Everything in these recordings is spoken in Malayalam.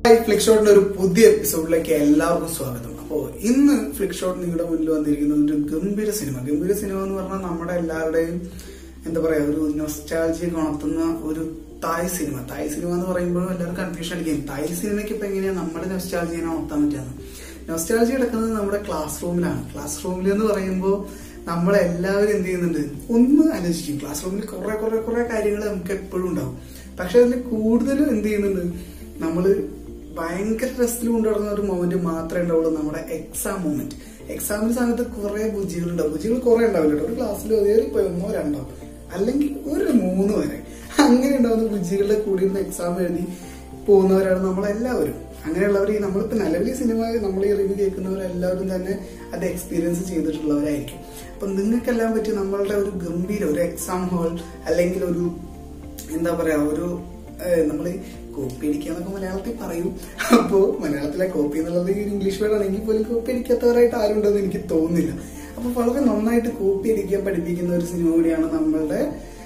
ഹായ് ഫ്ലിക് ഷോട്ടിന്റെ ഒരു പുതിയ എപ്പിസോഡിലേക്ക് എല്ലാവർക്കും സ്വാഗതം അപ്പോ ഇന്ന് ഫ്ലിക് ഷോട്ട് നിങ്ങളുടെ മുന്നിൽ വന്നിരിക്കുന്നത് ഒരു ഗംഭീര സിനിമ ഗംഭീര സിനിമ എന്ന് പറഞ്ഞാൽ നമ്മുടെ എല്ലാവരുടെയും എന്താ പറയാ ഒരു നൊസ്റ്റാൾജിയ ഉണർത്തുന്ന ഒരു തായ് സിനിമ തായ് സിനിമ എന്ന് പറയുമ്പോൾ എല്ലാവരും കൺഫ്യൂഷൻ അടിക്കും തായ് സിനിമയ്ക്ക് ഇപ്പൊ എങ്ങനെയാ നമ്മുടെ നൊസ്റ്റാൾജിയെ ഉണർത്താൻ പറ്റുന്നത് നൊസ്റ്റാൾജി കിടക്കുന്നത് നമ്മുടെ ക്ലാസ് റൂമിലാണ് ക്ലാസ് റൂമിൽ എന്ന് പറയുമ്പോൾ നമ്മളെല്ലാവരും എന്ത് ചെയ്യുന്നുണ്ട് ഒന്ന് ആലോചിക്കും ക്ലാസ് റൂമിൽ കുറെ കുറെ കുറെ കാര്യങ്ങൾ നമുക്ക് എപ്പോഴും ഉണ്ടാവും പക്ഷെ അതിൽ കൂടുതലും എന്ത് ചെയ്യുന്നുണ്ട് നമ്മള് ഭയങ്കര രസത്തിൽ കൊണ്ടുവരുന്ന ഒരു മൊമെന്റ് മാത്രമേ ഉണ്ടാവുള്ളൂ നമ്മുടെ എക്സാം മൊമെന്റ് എക്സാമിന്റെ സമയത്ത് കുറെ ബുജികൾ ഉണ്ടാവും ബുജികൾ കുറെ ഉണ്ടാവില്ല കേട്ടോ ഒരു ക്ലാസ്സിൽ ഏറിപ്പോയി ഒന്നോ രണ്ടോ അല്ലെങ്കിൽ ഒരു മൂന്ന് വരെ അങ്ങനെ ഉണ്ടാവുന്ന ബുജികളുടെ കൂടി ഇരുന്ന് എക്സാം എഴുതി പോകുന്നവരാണ് നമ്മളെല്ലാവരും അങ്ങനെയുള്ളവർ ഈ നമ്മളിപ്പോ നിലവിൽ സിനിമ നമ്മൾ ഈ റിവ്യൂ കേൾക്കുന്നവരെല്ലാവരും തന്നെ അത് എക്സ്പീരിയൻസ് ചെയ്തിട്ടുള്ളവരായിരിക്കും അപ്പൊ നിങ്ങൾക്കെല്ലാം പറ്റി നമ്മളുടെ ഒരു ഗംഭീര ഒരു എക്സാം ഹാൾ അല്ലെങ്കിൽ ഒരു എന്താ പറയാ ഒരു നമ്മൾ കോപ്പി അടിക്കാന്നൊക്കെ മലയാളത്തിൽ പറയും അപ്പോ മലയാളത്തിലെ കോപ്പി എന്നുള്ളത് ഈ ഒരു ഇംഗ്ലീഷ് വേർഡ് ആണെങ്കിൽ പോലും കോപ്പി അടിക്കാത്തവരായിട്ട് ആരും ഉണ്ടെന്ന് എനിക്ക് തോന്നുന്നില്ല അപ്പൊ വളരെ നന്നായിട്ട് കോപ്പി അടിക്കാൻ പഠിപ്പിക്കുന്ന ഒരു സിനിമ കൂടിയാണ് നമ്മളുടെ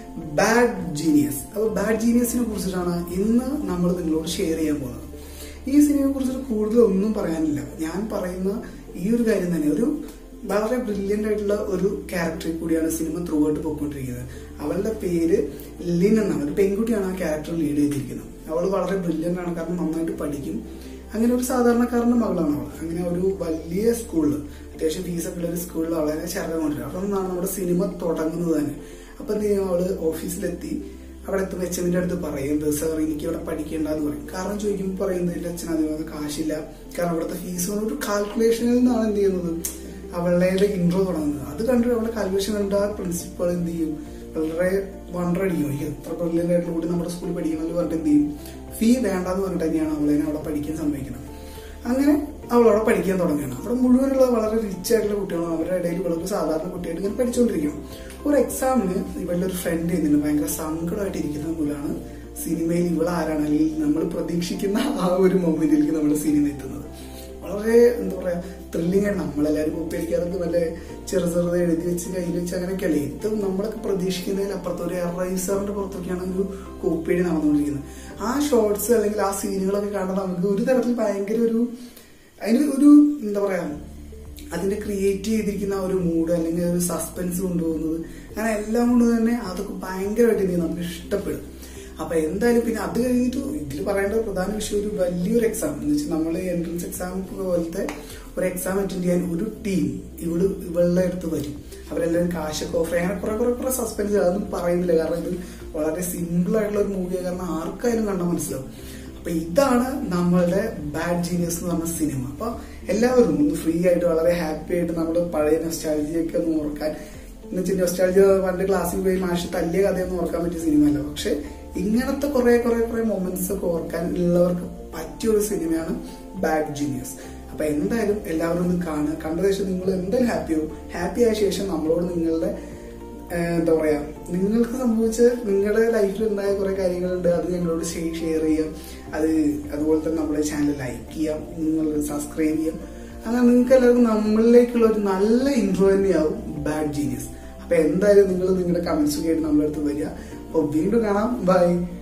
ബാഡ് ജീനിയസ് അപ്പൊ ബാഡ് ജീനിയസിനെ കുറിച്ചിട്ടാണ് ഇന്ന് നമ്മൾ നിങ്ങളോട് ഷെയർ ചെയ്യാൻ പോകുന്നത് ഈ സിനിമയെ കുറിച്ചിട്ട് കൂടുതൽ ഒന്നും പറയാനില്ല ഞാൻ പറയുന്ന ഈ ഒരു കാര്യം തന്നെ ഒരു വളരെ ബ്രില്യൻ്റ് ആയിട്ടുള്ള ഒരു ക്യാരക്ടറിൽ കൂടിയാണ് സിനിമ ത്രൂ ആയിട്ട് പോയിക്കൊണ്ടിരിക്കുന്നത് അവളുടെ പേര് ലിൻ എന്നാണ് ഒരു പെൺകുട്ടിയാണ് ആ ക്യാരക്ടർ ലീഡ് ചെയ്തിരിക്കുന്നത് അവൾ വളരെ ബ്രില്യൻ്റ് ആണ് കാരണം നന്നായിട്ട് പഠിക്കും അങ്ങനെ ഒരു സാധാരണക്കാരന്റെ മകളാണ് അവൾ അങ്ങനെ ഒരു വലിയ സ്കൂളിൽ അത്യാവശ്യം ഫീസൊക്കെ ഉള്ള ഒരു സ്കൂളിൽ അവളെ ചേർക്കാൻ കൊണ്ടുവരും അവിടെ നിന്നാണ് നമ്മുടെ സിനിമ തുടങ്ങുന്നത് തന്നെ അപ്പൊ എന്ത് ചെയ്യും അവള് ഓഫീസിലെത്തി അവിടെ എത്തുമ്പോൾ എച്ച് എമ്മിന്റെ അടുത്ത് പറയും സാർ എനിക്ക് ഇവിടെ പഠിക്കേണ്ടെന്ന് പറയും കാരണം ചോദിക്കുമ്പോൾ പറയുന്നത് എന്റെ അച്ഛൻ അതിനകത്ത് കാശില്ല കാരണം ഇവിടുത്തെ ഫീസ് ഒരു കാൽക്കുലേഷനിൽ നിന്നാണ് എന്ത് ചെയ്യുന്നത് അവളുടെ ഇൻട്രോ തുടങ്ങുന്നത് അത് കണ്ടിട്ട് അവളുടെ കാൽക്കുലേഷൻ കണ്ട് ആ പ്രിൻസിപ്പൾ എന്ത് ചെയ്യും വളരെ വണ്ടർ അടിക്കും ഈ എത്ര ബ്രില്യൻ്റ് ആയിട്ട് കൂടി നമ്മുടെ സ്കൂളിൽ പഠിക്കണമെന്ന് പറഞ്ഞിട്ട് എന്ത് ചെയ്യും ഫീ വേണ്ടാന്ന് പറഞ്ഞിട്ട് തന്നെയാണ് അവളെ അവിടെ പഠിക്കാൻ സമ്മതിക്കുന്നത് അങ്ങനെ അവൾ അവിടെ പഠിക്കാൻ തുടങ്ങുകയാണ് അവിടെ മുഴുവനുള്ള വളരെ റിച്ച് ആയിട്ടുള്ള കുട്ടികളും അവരുടെ ഇടയിൽ ഇവൾക്ക് സാധാരണ കുട്ടിയായിട്ട് ഇങ്ങനെ പഠിച്ചുകൊണ്ടിരിക്കണം ഒരു എക്സാമിന് ഇവളുടെ ഒരു ഫ്രണ്ട് ചെയ്യുന്നുണ്ട് ഭയങ്കര സങ്കടമായിട്ട് ഇരിക്കുന്ന പോലാണ് സിനിമയിൽ ഇവൾ ആരാണ് അല്ലെങ്കിൽ നമ്മൾ പ്രതീക്ഷിക്കുന്ന ആ ഒരു മൊമെന്റിലേക്ക് നമ്മൾ സിനിമ എത്തുന്നത് വളരെ എന്താ പറയാ ത്രില്ലിംഗ് ആണ് നമ്മളെല്ലാവരും ഒപ്പിയടിക്കാതൊക്കെ നല്ല ചെറു ചെറുത് എഴുതി വെച്ച് കയ്യിൽ വെച്ച് അങ്ങനെയൊക്കെയല്ലേ ഇത് നമ്മളൊക്കെ പ്രതീക്ഷിക്കുന്നതിന് അപ്പുറത്ത് ഒരു എറൈസറിന്റെ പുറത്തൊക്കെയാണ് ഒരു കോപ്പിയടി നടന്നുകൊണ്ടിരിക്കുന്നത് ആ ഷോർട്സ് അല്ലെങ്കിൽ ആ സീനുകളൊക്കെ കാണുന്നത് നമുക്ക് ഒരു തരത്തിൽ ഭയങ്കര ഒരു അതിന് ഒരു എന്താ പറയാ അതിന്റെ ക്രിയേറ്റ് ചെയ്തിരിക്കുന്ന ആ ഒരു മൂഡ് അല്ലെങ്കിൽ ഒരു സസ്പെൻസ് കൊണ്ടുപോകുന്നത് അങ്ങനെ എല്ലാം കൊണ്ട് തന്നെ അതൊക്കെ ഭയങ്കരമായിട്ട് എനിക്ക് നമുക്ക് ഇഷ്ടപ്പെടും അപ്പൊ എന്തായാലും പിന്നെ അത് കഴിഞ്ഞിട്ട് ഇതിൽ പറയേണ്ട ഒരു പ്രധാന വിഷയം ഒരു വലിയൊരു എക്സാം എന്ന് വെച്ചാൽ നമ്മൾ എൻട്രൻസ് എക്സാം പോലത്തെ ഒരു എക്സാം അറ്റൻഡ് ചെയ്യാൻ ഒരു ടീം ഇവള് ഇവളുടെ അടുത്ത് വരും അവരെല്ലാവരും കാശൊക്കെ ഓഫർ അങ്ങനെ കുറെ കുറെ കുറെ സസ്പെൻസ് അതൊന്നും പറയുന്നില്ല കാരണം ഇത് വളരെ സിമ്പിൾ ആയിട്ടുള്ള ഒരു മൂവിയാണ് കാരണം ആർക്കായാലും കണ്ടാൽ മനസ്സിലാവും അപ്പൊ ഇതാണ് നമ്മളുടെ ബാഡ് ജീനിയസ് എന്ന് പറഞ്ഞ സിനിമ അപ്പൊ എല്ലാവരും ഒന്ന് ഫ്രീ ആയിട്ട് വളരെ ഹാപ്പി ആയിട്ട് നമ്മുടെ പഴയ നൊസ്റ്റാൾജിയൊക്കെ ഒന്ന് ഓർക്കാൻ എന്നുവെച്ചാൽ നൊസ്റ്റാൾജി പണ്ട് ക്ലാസ്സിൽ പോയി മാഷ് തല്ലിയ കഥയൊന്നും ഓർക്കാൻ പറ്റിയ സിനിമയല്ല പക്ഷെ ഇങ്ങനത്തെ കുറെ കുറെ കുറെ മൊമെന്റ്സ് ഒക്കെ ഓർക്കാൻ ഉള്ളവർക്ക് പറ്റിയ ഒരു സിനിമയാണ് ബാഡ് ജീനിയസ് അപ്പൊ എന്തായാലും എല്ലാവരും ഒന്ന് കാണുക കണ്ട ശേഷം നിങ്ങൾ എന്തായാലും ഹാപ്പി ആവും ഹാപ്പി ആയ ശേഷം നമ്മളോട് നിങ്ങളുടെ എന്താ പറയാ നിങ്ങൾക്ക് സംഭവിച്ച നിങ്ങളുടെ ലൈഫിൽ ഉണ്ടായ കുറെ കാര്യങ്ങളുണ്ട് അത് ഞങ്ങളോട് ഷെയർ ചെയ്യാം അത് അതുപോലെ തന്നെ നമ്മുടെ ചാനൽ ലൈക്ക് ചെയ്യാം നിങ്ങൾ സബ്സ്ക്രൈബ് ചെയ്യാം അങ്ങനെ നിങ്ങൾക്ക് എല്ലാവർക്കും നമ്മളിലേക്കുള്ള ഒരു നല്ല ഇൻട്രോ തന്നെയാവും ബാഡ് ജീനിയസ് അപ്പൊ എന്തായാലും നിങ്ങൾ നിങ്ങളുടെ കമന്റ്സ് കേട്ട് നമ്മളെ അടുത്ത് വരിക അപ്പൊ വീണ്ടും കാണാം ബൈ